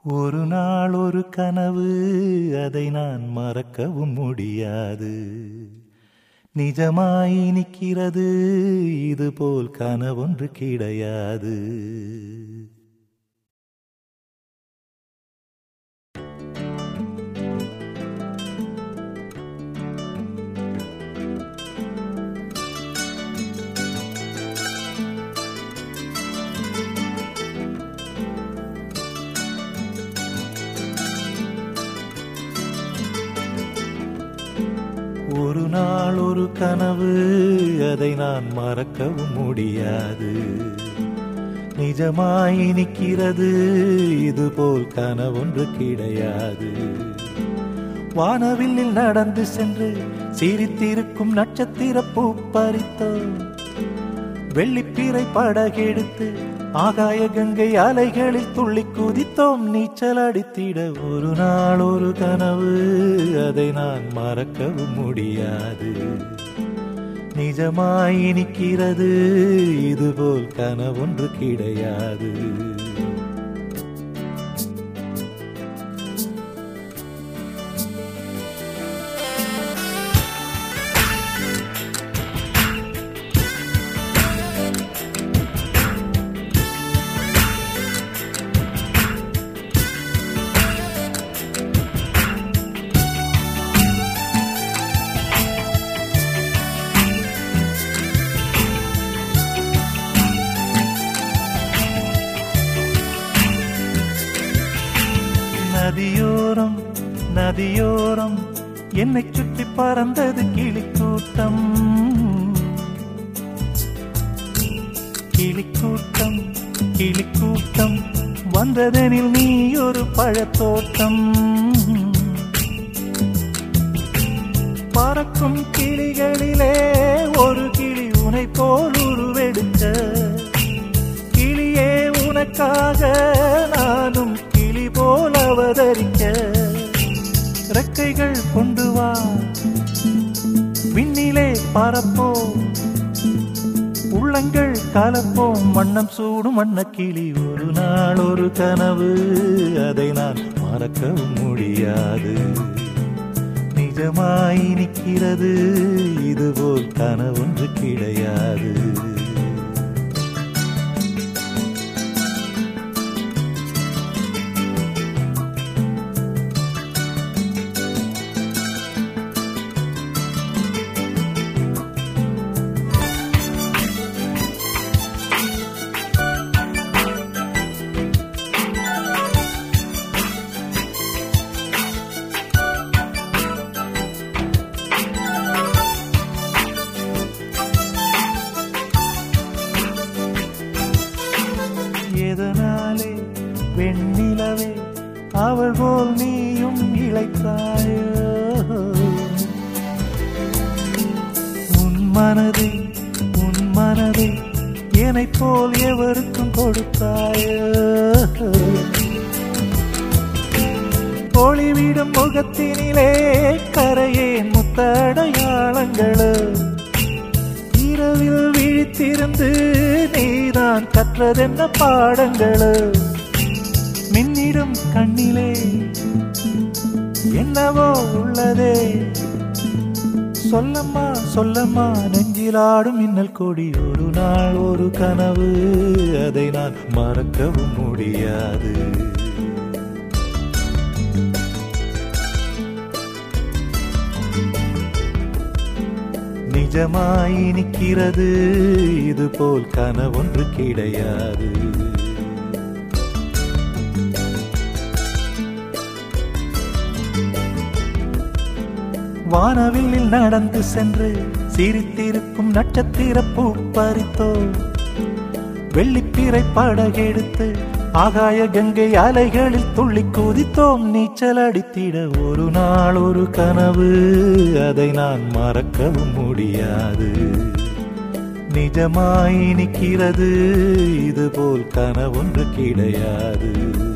ஒரு நாள் ஒரு கனவு அதை நான் மறக்கவும் முடியாது நிஜமாய் நிற்கிறது இதுபோல் கனவொன்று கிடையாது ஒரு நாள் ஒரு கனவு அதை நான் மறக்கவும் முடியாது நிஜமாய் நிற்கிறது இதுபோல் கனவொன்று கிடையாது வானவில்லில் நடந்து சென்று சிரித்திருக்கும் நட்சத்திர பூ பறித்தோம் வெள்ளிப்பீரை படகெடுத்து ஆகாய கங்கை அலைகளில் துள்ளி குதித்தோம் நீச்சல் அடித்திட ஒரு நாள் ஒரு கனவு அதை நான் மறக்கவும் முடியாது நிஜமாய் நிற்கிறது இதுபோல் கனவொன்று கிடையாது நதியோரம் நதியோரம் என்னை சுற்றி பறந்தது கிளிக்கூட்டம் கிளிக்கூட்டம் கிளிக்கூட்டம் வந்ததெனில் நீ ஒரு பழத்தோட்டம் பறக்கும் கிளிகளிலே ஒரு கிளி உனை போல் உருவெடுக்க கிளியே உனக்காக நானும் கிளி போல் அவதரிக்க ரெக்கைகள் கொண்டு வா விண்ணிலே பறப்போம் உள்ளங்கள் கலப்போம் வண்ணம் சூடும் வண்ண கிளி ஒரு நாள் ஒரு கனவு அதை நான் மறக்கவும் முடியாது நிஜமாய் நிற்கிறது இதுபோல் கனவொன்று கிடையாது எதனாலே வெண்ணிலவே அவள் போல் நீயும் இழைத்தாயோ உன் மனதை உன் மனதை என்னைப் போல் எவருக்கும் கொடுத்தாயோ ஒளிவிடும் முகத்தினிலே கரையேன் முத்தடையாளங்களோ இரவில் விழித்திருந்து நீதான் கற்றதென்ன பாடங்களோ மின்னிடும் கண்ணிலே என்னவோ உள்ளதே சொல்லம்மா சொல்லம்மா நெஞ்சிலாடும் மின்னல் கொடி ஒரு நாள் ஒரு கனவு அதை நான் மறக்கவும் முடியாது நிஜமாய் நிற்கிறது இதுபோல் கனவொன்று கிடையாது வானவில்லில் நடந்து சென்று சிரித்திருக்கும் நட்சத்திர பூ பறித்தோ வெள்ளிப்பீரை படகெடுத்து ஆகாய கங்கை அலைகளில் துள்ளி குதித்தோம் நீச்சல் அடித்திட ஒரு நாள் ஒரு கனவு அதை நான் மறக்கவும் முடியாது நிஜமாய் நிற்கிறது இதுபோல் கனவொன்று கிடையாது